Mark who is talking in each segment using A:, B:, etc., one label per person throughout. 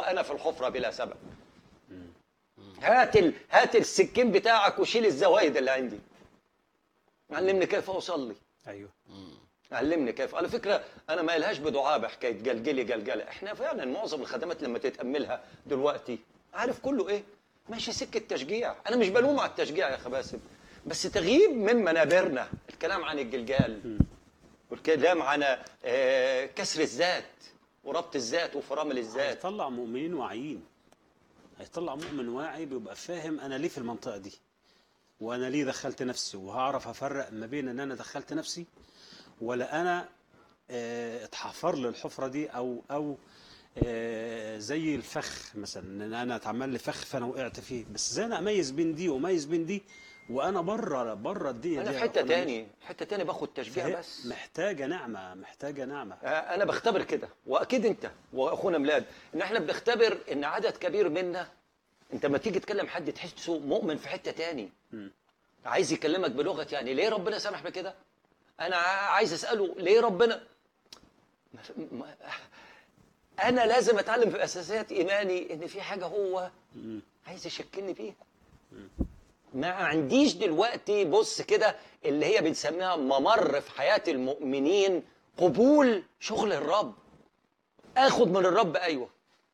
A: وانا في الحفره بلا سبب هات ال... هات السكين بتاعك وشيل الزوايد اللي عندي علمني كيف اصلي
B: ايوه
A: علمني كيف على فكره انا ما لهاش بدعاء بحكايه جلجلي جلجله احنا فعلا معظم الخدمات لما تتاملها دلوقتي عارف كله ايه ماشي سكه تشجيع انا مش بلوم على التشجيع يا اخي باسم بس تغييب من منابرنا الكلام عن الجلجال والكلام عن آه، كسر الذات وربط الذات وفرامل الذات
B: هيطلع مؤمنين واعيين هيطلع مؤمن واعي بيبقى فاهم انا ليه في المنطقه دي وانا ليه دخلت نفسي وهعرف افرق ما بين ان انا دخلت نفسي ولا انا آه، اتحفر لي الحفره دي او او آه، زي الفخ مثلا ان انا اتعمل لي فخ فانا وقعت فيه بس ازاي انا اميز بين دي واميز بين دي وانا بره بره الدنيا
A: انا
B: دي
A: في حته
B: أنا-
A: تاني حته تاني باخد تشجيع
B: فهي
A: بس
B: محتاجه نعمه محتاجه نعمه
A: آه، انا بختبر كده واكيد انت واخونا ميلاد ان احنا بنختبر ان عدد كبير منا انت ما تيجي تكلم حد تحسه مؤمن في حته تاني عايز يكلمك بلغه يعني ليه ربنا سامح بكده انا ع- عايز اساله ليه ربنا ما- ما- انا لازم اتعلم في اساسيات ايماني ان في حاجه هو عايز يشكلني فيها ما عنديش دلوقتي بص كده اللي هي بنسميها ممر في حياة المؤمنين قبول شغل الرب اخد من الرب ايوه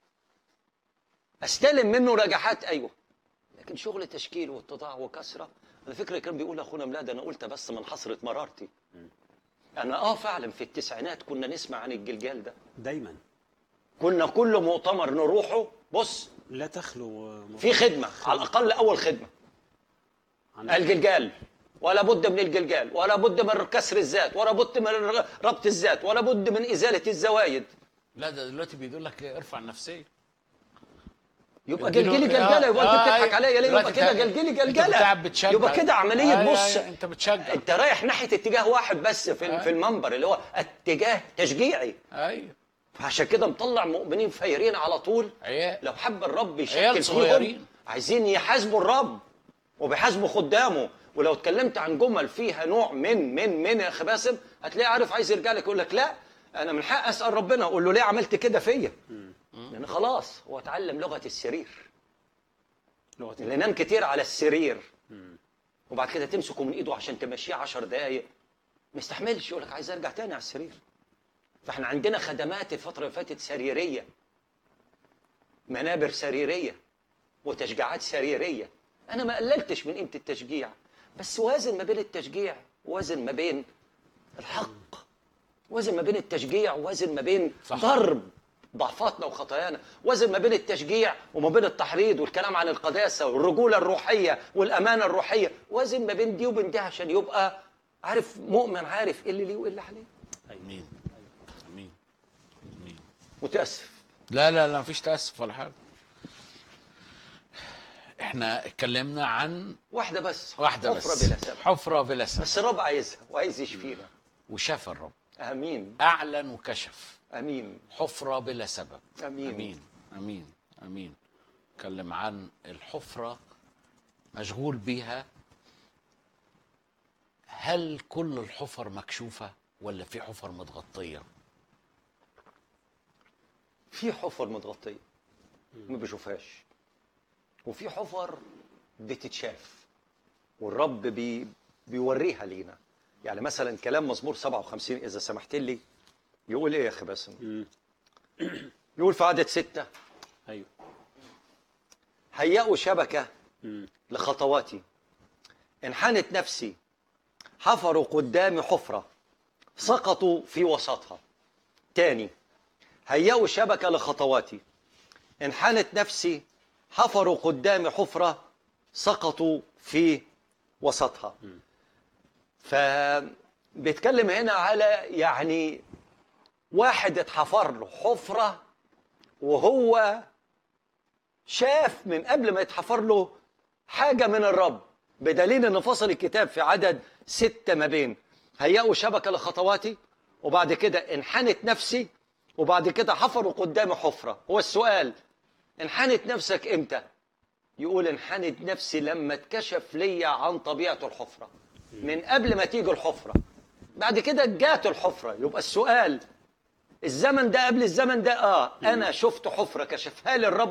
A: استلم منه نجاحات ايوه لكن شغل تشكيل واتضاع وكسره على فكره كان بيقول اخونا ميلاد انا قلت بس من حسره مرارتي انا اه فعلا في التسعينات كنا نسمع عن الجلجال ده
B: دايما
A: كنا كل مؤتمر نروحه بص
B: لا تخلو
A: في خدمه على الاقل اول خدمه
B: عن
A: الجلجال ولا بد من الجلجال ولا بد من كسر الذات ولا بد من ربط الذات ولا بد من ازاله الزوايد
C: لا ده دلوقتي بيقول لك ارفع النفسيه
A: يبقى
C: يديله-
A: جلجلي جلجله يبقى
C: آه،
A: انت بتضحك
C: أيوة.
A: عليا ليه يبقى
C: دلوقتي
A: كده
C: أنت-
A: جلجلي
C: أنت
A: جلجله
C: بتاع بتشجع.
A: يبقى كده عمليه
C: أيوة،
A: بص
C: أيوة، أنت بتشجع.
A: انت رايح ناحيه اتجاه واحد بس في
C: أيوة.
A: في المنبر اللي هو اتجاه تشجيعي
C: ايوه
A: فعشان كده مطلع مؤمنين فايرين على طول
C: عيال
A: لو حب الرب يشكل
C: عيال
A: فيهم
C: صغيرين.
A: عايزين يحاسبوا الرب وبيحاسبوا خدامه ولو اتكلمت عن جمل فيها نوع من من من يا اخي باسم هتلاقيه عارف عايز يرجع لك يقول لك لا انا من حق اسال ربنا اقول له ليه عملت كده فيا لان خلاص هو اتعلم لغه السرير
B: لغه
A: اللي نام كتير على السرير وبعد كده تمسكه من ايده عشان تمشيه عشر دقايق ما يستحملش يقول لك عايز ارجع تاني على السرير فاحنا عندنا خدمات الفتره اللي فاتت سريريه منابر سريريه وتشجيعات سريريه انا ما قللتش من قيمه التشجيع بس وازن ما بين التشجيع وازن ما بين الحق وازن ما بين التشجيع وازن ما بين
C: صح.
A: ضرب ضعفاتنا وخطايانا وازن ما بين التشجيع وما بين التحريض والكلام عن القداسه والرجوله الروحيه والامانه الروحيه وازن ما بين دي وبين دي عشان يبقى عارف مؤمن عارف ايه اللي ليه وايه اللي عليه
C: امين امين امين
A: متاسف
C: لا لا لا مفيش تاسف ولا حاجه احنا اتكلمنا عن
A: واحده بس
C: واحده
A: حفرة
C: بس
A: بلا سبب
C: حفره بلا سبب
A: بس الرب عايزها وعايز يشفينا
C: وشاف الرب
A: امين
C: اعلن وكشف
A: امين
C: حفره بلا سبب
A: امين
C: امين امين امين اتكلم عن الحفره مشغول بيها هل كل الحفر مكشوفه ولا في حفر متغطيه
A: في حفر متغطيه ما بيشوفهاش وفي حفر بتتشاف والرب بي بيوريها لينا يعني مثلا كلام مزمور 57 اذا سمحت لي يقول ايه يا اخي باسم يقول في عدد ستة
B: ايوه
A: هيئوا شبكة لخطواتي انحنت نفسي حفروا قدامي حفرة سقطوا في وسطها تاني هيئوا شبكة لخطواتي انحنت نفسي حفروا قدامي حفرة سقطوا في وسطها فبيتكلم هنا على يعني واحد اتحفر له حفرة وهو شاف من قبل ما يتحفر له حاجة من الرب بدليل ان فصل الكتاب في عدد ستة ما بين هيئوا شبكة لخطواتي وبعد كده انحنت نفسي وبعد كده حفروا قدامي حفرة هو السؤال انحنت نفسك امتى يقول انحنت نفسي لما اتكشف لي عن طبيعة الحفرة من قبل ما تيجي الحفرة بعد كده جات الحفرة يبقى السؤال الزمن ده قبل الزمن ده اه انا شفت حفره كشفها لي الرب